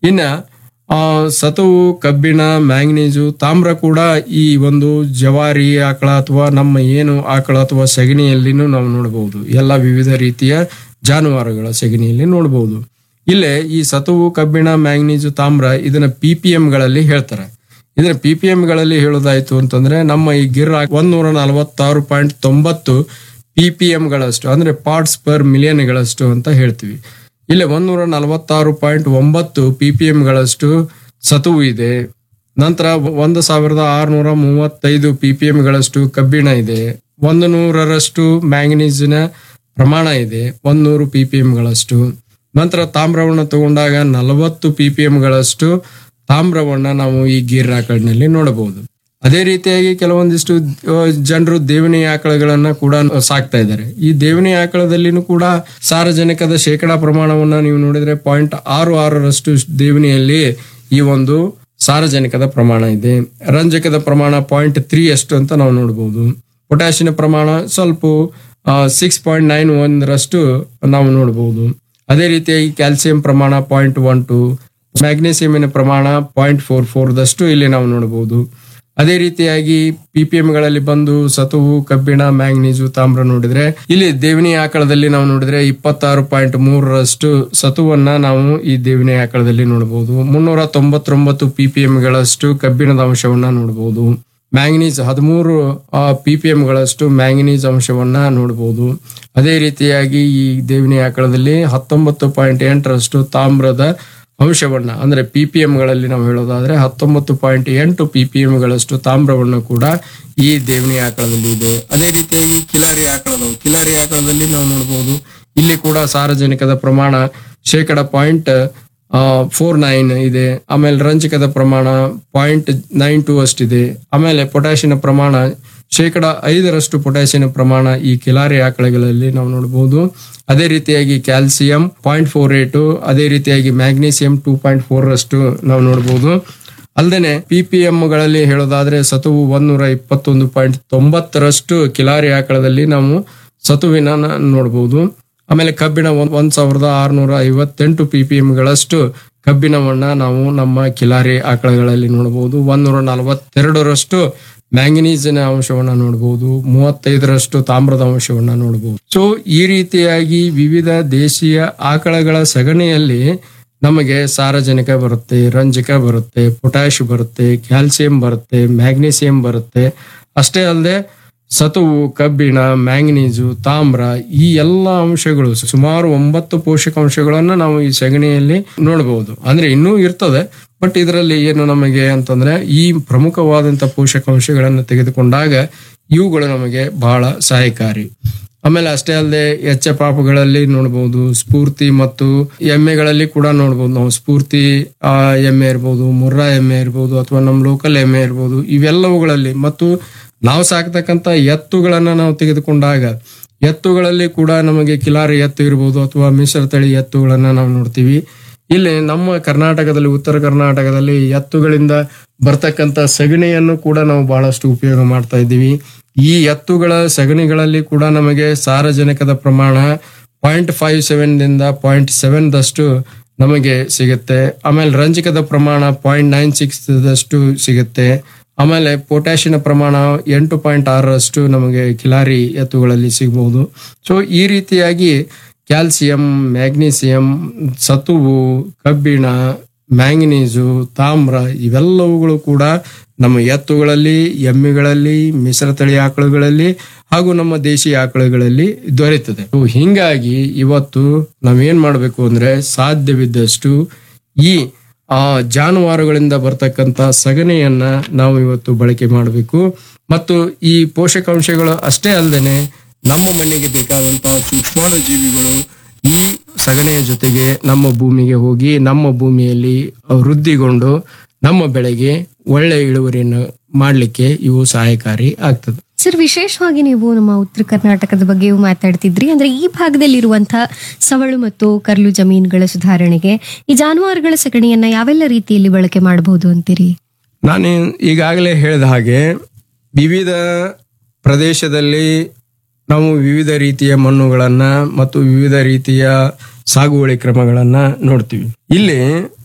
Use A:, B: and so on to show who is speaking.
A: ಇನ್ನ ಆ, ಸತುವು ಕಬ್ಬಿಣ ಮ್ಯಾಂಗ್ನೀಸು ತಾಮ್ರ ಕೂಡ ಈ ಒಂದು ಜವಾರಿ ಆಕಳ ಅಥವಾ ನಮ್ಮ ಏನು ಆಕಳ ಅಥವಾ ಸಗಣಿಯಲ್ಲಿನೂ ನಾವು ನೋಡಬಹುದು ಎಲ್ಲ ವಿವಿಧ ರೀತಿಯ ಜಾನುವಾರುಗಳ ಸಗಣಿಯಲ್ಲಿ ನೋಡಬಹುದು ಇಲ್ಲೇ ಈ ಸತುವು ಕಬ್ಬಿಣ ಮ್ಯಾಂಗ್ನೀಸು ತಾಮ್ರ ಇದನ್ನ ಪಿ ಪಿ ಗಳಲ್ಲಿ ಹೇಳ್ತಾರೆ ಇದನ್ನ ಪಿ ಪಿ ಗಳಲ್ಲಿ ಹೇಳೋದಾಯ್ತು ಅಂತಂದ್ರೆ ನಮ್ಮ ಈ ಗಿರ್ ಒಂದೂರ ನಲವತ್ತಾರು ಪಾಯಿಂಟ್ ತೊಂಬತ್ತು ಪಿ ಪಿ ಗಳಷ್ಟು ಅಂದ್ರೆ ಪಾರ್ಟ್ಸ್ ಪರ್ ಮಿಲಿಯನ್ ಗಳಷ್ಟು ಅಂತ ಹೇಳ್ತೀವಿ ಇಲ್ಲಿ ಒಂದೂರ ನಲವತ್ತಾರು ಪಾಯಿಂಟ್ ಒಂಬತ್ತು ಪಿ ಪಿ ಗಳಷ್ಟು ಸತುವು ಇದೆ ನಂತರ ಒಂದು ಸಾವಿರದ ಆರುನೂರ ಮೂವತ್ತೈದು ಪಿ ಪಿ ಗಳಷ್ಟು ಕಬ್ಬಿಣ ಇದೆ ಒಂದು ನೂರರಷ್ಟು ಮ್ಯಾಂಗನೀಸಿನ ಪ್ರಮಾಣ ಇದೆ ಒಂದು ನೂರು ಪಿ ಪಿ ಗಳಷ್ಟು ನಂತರ ತಾಮ್ರವನ್ನ ತಗೊಂಡಾಗ ನಲವತ್ತು ಪಿ ಪಿ ಗಳಷ್ಟು ತಾಮ್ರವನ್ನ ನಾವು ಈ ಗೀರ್ ಆಕಳಿನಲ್ಲಿ ನೋಡಬಹುದು ಅದೇ ರೀತಿಯಾಗಿ ಕೆಲವೊಂದಿಷ್ಟು ಜನರು ದೇವನಿ ಆಕಳಗಳನ್ನ ಕೂಡ ಸಾಕ್ತಾ ಇದ್ದಾರೆ ಈ ದೇವನಿ ಆಕಳದಲ್ಲಿನೂ ಕೂಡ ಸಾರಜನಕದ ಶೇಕಡಾ ಪ್ರಮಾಣವನ್ನ ನೀವು ನೋಡಿದ್ರೆ ಪಾಯಿಂಟ್ ಆರು ಆರರಷ್ಟು ದೇವನಿಯಲ್ಲಿ ಈ ಒಂದು ಸಾರಜನಕದ ಪ್ರಮಾಣ ಇದೆ ರಂಜಕದ ಪ್ರಮಾಣ ಪಾಯಿಂಟ್ ತ್ರೀ ಅಷ್ಟು ಅಂತ ನಾವು ನೋಡಬಹುದು ಪೊಟ್ಯಾಷಿಯಂ ಪ್ರಮಾಣ ಸ್ವಲ್ಪ ಸಿಕ್ಸ್ ಪಾಯಿಂಟ್ ನೈನ್ ಒಂದರಷ್ಟು ನಾವು ನೋಡಬಹುದು ಅದೇ ರೀತಿಯಾಗಿ ಕ್ಯಾಲ್ಸಿಯಂ ಪ್ರಮಾಣ ಪಾಯಿಂಟ್ ಒನ್ ಟು ಮ್ಯಾಗ್ನೀಸಿಯಮಿನ ಪ್ರಮಾಣ ಪಾಯಿಂಟ್ ಫೋರ್ ಫೋರ್ ದಷ್ಟು ಇಲ್ಲಿ ನಾವು ನೋಡಬಹುದು ಅದೇ ರೀತಿಯಾಗಿ ಪಿ ಪಿ ಗಳಲ್ಲಿ ಬಂದು ಸತುವು ಕಬ್ಬಿಣ ಮ್ಯಾಂಗ್ನೀಸು ತಾಮ್ರ ನೋಡಿದ್ರೆ ಇಲ್ಲಿ ದೇವಿನಿ ಆಕಳದಲ್ಲಿ ನಾವು ನೋಡಿದ್ರೆ ಇಪ್ಪತ್ತಾರು ಪಾಯಿಂಟ್ ಮೂರರಷ್ಟು ಸತುವನ್ನ ನಾವು ಈ ದೇವಿನಿ ಆಕಳದಲ್ಲಿ ನೋಡಬಹುದು ಮುನ್ನೂರ ತೊಂಬತ್ತೊಂಬತ್ತು ಪಿ ಪಿ ಗಳಷ್ಟು ಕಬ್ಬಿಣದ ಅಂಶವನ್ನ ನೋಡಬಹುದು ಮ್ಯಾಂಗನೀಸ್ ಹದಿಮೂರು ಪಿ ಪಿ ಗಳಷ್ಟು ಮ್ಯಾಂಗನೀಸ್ ಅಂಶವನ್ನ ನೋಡಬಹುದು ಅದೇ ರೀತಿಯಾಗಿ ಈ ದೇವಿನಿ ಆಕಳದಲ್ಲಿ ಹತ್ತೊಂಬತ್ತು ಪಾಯಿಂಟ್ ಎಂಟರಷ್ಟು ತಾಮ್ರದ ಅಂಶವನ್ನ ಅಂದ್ರೆ ಪಿ ಪಿ ಗಳಲ್ಲಿ ನಾವು ಹೇಳೋದಾದ್ರೆ ಹತ್ತೊಂಬತ್ತು ಪಾಯಿಂಟ್ ಎಂಟು ಪಿ ಪಿ ಗಳಷ್ಟು ತಾಮ್ರವನ್ನು ಕೂಡ ಈ ದೇವನಿ ಆಕಳದಲ್ಲಿ ಇದೆ ಅದೇ ರೀತಿಯಾಗಿ ಕಿಲಾರಿ ಆಕಳದವು ಕಿಲಾರಿ ಆಕಳದಲ್ಲಿ ನಾವು ನೋಡಬಹುದು ಇಲ್ಲಿ ಕೂಡ ಸಾರಜನಕದ ಪ್ರಮಾಣ ಶೇಕಡ ಪಾಯಿಂಟ್ ಫೋರ್ ನೈನ್ ಇದೆ ಆಮೇಲೆ ರಂಜಕದ ಪ್ರಮಾಣ ಪಾಯಿಂಟ್ ನೈನ್ ಟು ಅಷ್ಟಿದೆ ಆಮೇಲೆ ಪೊಟ್ಯಾಷಿಯಂ ಪ್ರಮಾಣ ಶೇಕಡ ಐದರಷ್ಟು ಪೊಟ್ಯಾಷಿಯಂ ಪ್ರಮಾಣ ಈ ಕಿಲಾರಿ ಆಕಳಗಳಲ್ಲಿ ನಾವು ನೋಡಬಹುದು ಅದೇ ರೀತಿಯಾಗಿ ಕ್ಯಾಲ್ಸಿಯಂ ಪಾಯಿಂಟ್ ಫೋರ್ ಏಟು ಅದೇ ರೀತಿಯಾಗಿ ಮ್ಯಾಗ್ನೀಸಿಯಂ ಟೂ ಪಾಯಿಂಟ್ ಫೋರ್ ಅಷ್ಟು ನಾವು ನೋಡಬಹುದು ಅಲ್ಲದೆ ಪಿ ಪಿ ಗಳಲ್ಲಿ ಹೇಳೋದಾದ್ರೆ ಸತುವು ಒಂದೂರ ಇಪ್ಪತ್ತೊಂದು ಪಾಯಿಂಟ್ ತೊಂಬತ್ತರಷ್ಟು ಕಿಲಾರಿ ಆಕಳದಲ್ಲಿ ನಾವು ಸತುವಿನ ನೋಡಬಹುದು ಆಮೇಲೆ ಕಬ್ಬಿಣ ಒಂದ್ ಒಂದ್ ಸಾವಿರದ ಆರುನೂರ ಐವತ್ತೆಂಟು ಪಿ ಪಿ ಗಳಷ್ಟು ಕಬ್ಬಿಣವನ್ನ ನಾವು ನಮ್ಮ ಕಿಲಾರಿ ಆಕಳಗಳಲ್ಲಿ ನೋಡಬಹುದು ಒಂದೂರ ನಲವತ್ತೆರಡರಷ್ಟು ಮ್ಯಾಂಗನೀಸಿನ ಅಂಶವನ್ನ ನೋಡಬಹುದು ಮೂವತ್ತೈದರಷ್ಟು ತಾಮ್ರದ ಅಂಶವನ್ನ ನೋಡಬಹುದು ಸೊ ಈ ರೀತಿಯಾಗಿ ವಿವಿಧ ದೇಶೀಯ ಆಕಳಗಳ ಸಗಣಿಯಲ್ಲಿ ನಮಗೆ ಸಾರಜನಕ ಬರುತ್ತೆ ರಂಜಕ ಬರುತ್ತೆ ಪೊಟ್ಯಾಶ್ ಬರುತ್ತೆ ಕ್ಯಾಲ್ಸಿಯಂ ಬರುತ್ತೆ ಮ್ಯಾಗ್ನೀಸಿಯಂ ಬರುತ್ತೆ ಅಷ್ಟೇ ಅಲ್ಲದೆ ಸತುವು ಕಬ್ಬಿಣ ಮ್ಯಾಂಗನೀಸು ತಾಮ್ರ ಈ ಎಲ್ಲ ಅಂಶಗಳು ಸುಮಾರು ಒಂಬತ್ತು ಪೋಷಕಾಂಶಗಳನ್ನ ನಾವು ಈ ಸಗಣಿಯಲ್ಲಿ ನೋಡಬಹುದು ಅಂದ್ರೆ ಇನ್ನೂ ಇರ್ತದೆ ಬಟ್ ಇದರಲ್ಲಿ ಏನು ನಮಗೆ ಅಂತಂದ್ರೆ ಈ ಪ್ರಮುಖವಾದಂತ ಪೋಷಕಾಂಶಗಳನ್ನು ತೆಗೆದುಕೊಂಡಾಗ ಇವುಗಳು ನಮಗೆ ಬಹಳ ಸಹಾಯಕಾರಿ ಆಮೇಲೆ ಅಷ್ಟೇ ಅಲ್ಲದೆ ಎಚ್ಚ ಪಾಪಗಳಲ್ಲಿ ನೋಡಬಹುದು ಸ್ಫೂರ್ತಿ ಮತ್ತು ಎಮ್ಮೆಗಳಲ್ಲಿ ಕೂಡ ನೋಡಬಹುದು ನಾವು ಸ್ಫೂರ್ತಿ ಆ ಎಮ್ಮೆ ಇರ್ಬೋದು ಮುರ್ರಾ ಎಮ್ಮೆ ಇರ್ಬೋದು ಅಥವಾ ನಮ್ಮ ಲೋಕಲ್ ಎಮ್ಮೆ ಇರ್ಬೋದು ಇವೆಲ್ಲವುಗಳಲ್ಲಿ ಮತ್ತು ನಾವು ಸಾಕ್ತಕ್ಕಂತ ಎತ್ತುಗಳನ್ನ ನಾವು ತೆಗೆದುಕೊಂಡಾಗ ಎತ್ತುಗಳಲ್ಲಿ ಕೂಡ ನಮಗೆ ಕಿಲಾರಿ ಎತ್ತು ಇರ್ಬೋದು ಅಥವಾ ಮಿಶ್ರ ತಳಿ ಎತ್ತುಗಳನ್ನ ನಾವು ನೋಡ್ತೀವಿ ಇಲ್ಲಿ ನಮ್ಮ ಕರ್ನಾಟಕದಲ್ಲಿ ಉತ್ತರ ಕರ್ನಾಟಕದಲ್ಲಿ ಎತ್ತುಗಳಿಂದ ಬರ್ತಕ್ಕಂತ ಸಗಣಿಯನ್ನು ಕೂಡ ನಾವು ಬಹಳಷ್ಟು ಉಪಯೋಗ ಮಾಡ್ತಾ ಇದ್ದೀವಿ ಈ ಎತ್ತುಗಳ ಸಗಣಿಗಳಲ್ಲಿ ಕೂಡ ನಮಗೆ ಸಾರಜನಕದ ಪ್ರಮಾಣ ಪಾಯಿಂಟ್ ಫೈವ್ ಸೆವೆನ್ ದಿಂದ ಪಾಯಿಂಟ್ ಸೆವೆನ್ ದಷ್ಟು ನಮಗೆ ಸಿಗುತ್ತೆ ಆಮೇಲೆ ರಂಜಕದ ಪ್ರಮಾಣ ಪಾಯಿಂಟ್ ನೈನ್ ಸಿಕ್ಸ್ ದಷ್ಟು ಸಿಗುತ್ತೆ ಆಮೇಲೆ ಪೊಟ್ಯಾಷಿಯಂ ಪ್ರಮಾಣ ಎಂಟು ಪಾಯಿಂಟ್ ಆರರಷ್ಟು ನಮಗೆ ಕಿಲಾರಿ ಎತ್ತುಗಳಲ್ಲಿ ಸಿಗಬಹುದು ಸೊ ಈ ರೀತಿಯಾಗಿ ಕ್ಯಾಲ್ಸಿಯಂ ಮ್ಯಾಗ್ನೀಸಿಯಂ ಸತುವು ಕಬ್ಬಿಣ ಮ್ಯಾಂಗನೀಸು ತಾಮ್ರ ಇವೆಲ್ಲವುಗಳು ಕೂಡ ನಮ್ಮ ಎತ್ತುಗಳಲ್ಲಿ ಎಮ್ಮೆಗಳಲ್ಲಿ ಮಿಶ್ರತಳಿ ಆಕಳುಗಳಲ್ಲಿ ಹಾಗೂ ನಮ್ಮ ದೇಶಿ ಆಕಳುಗಳಲ್ಲಿ ದೊರೆಯುತ್ತದೆ ಸೊ ಹಿಂಗಾಗಿ ಇವತ್ತು ನಾವೇನ್ ಮಾಡಬೇಕು ಅಂದ್ರೆ ಸಾಧ್ಯವಿದ್ದಷ್ಟು ಈ ಆ ಜಾನುವಾರುಗಳಿಂದ ಬರ್ತಕ್ಕಂತ ಸಗಣಿಯನ್ನ ನಾವು ಇವತ್ತು ಬಳಕೆ ಮಾಡಬೇಕು ಮತ್ತು ಈ ಪೋಷಕಾಂಶಗಳು ಅಷ್ಟೇ ಅಲ್ಲದೆ ನಮ್ಮ ಮಣ್ಣಿಗೆ ಬೇಕಾದಂತಹ ಸೂಕ್ಷ್ಮಾಣು ಜೀವಿಗಳು ಈ ಸಗಣಿಯ ಜೊತೆಗೆ ನಮ್ಮ ಭೂಮಿಗೆ ಹೋಗಿ ನಮ್ಮ ಭೂಮಿಯಲ್ಲಿ ವೃದ್ಧಿಗೊಂಡು ನಮ್ಮ ಬೆಳೆಗೆ ಒಳ್ಳೆ ಇಳುವರಿಯನ್ನು ಮಾಡಲಿಕ್ಕೆ ಇವು ಸಹಾಯಕಾರಿ ಆಗ್ತದೆ
B: ಸರ್ ವಿಶೇಷವಾಗಿ ನೀವು ನಮ್ಮ ಉತ್ತರ ಕರ್ನಾಟಕದ ಬಗ್ಗೆಯೂ ಮಾತಾಡ್ತಿದ್ರಿ ಅಂದ್ರೆ ಈ ಭಾಗದಲ್ಲಿರುವಂತಹ ಸವಳು ಮತ್ತು ಕರ್ಲು ಜಮೀನುಗಳ ಸುಧಾರಣೆಗೆ ಈ ಜಾನುವಾರುಗಳ ಸಗಣಿಯನ್ನ ಯಾವೆಲ್ಲ ರೀತಿಯಲ್ಲಿ ಬಳಕೆ ಮಾಡಬಹುದು ಅಂತೀರಿ
A: ನಾನು ಈಗಾಗಲೇ ಹೇಳಿದ ಹಾಗೆ ವಿವಿಧ ಪ್ರದೇಶದಲ್ಲಿ ನಾವು ವಿವಿಧ ರೀತಿಯ ಮಣ್ಣುಗಳನ್ನ ಮತ್ತು ವಿವಿಧ ರೀತಿಯ ಸಾಗುವಳಿ ಕ್ರಮಗಳನ್ನ ನೋಡ್ತೀವಿ ಇಲ್ಲಿ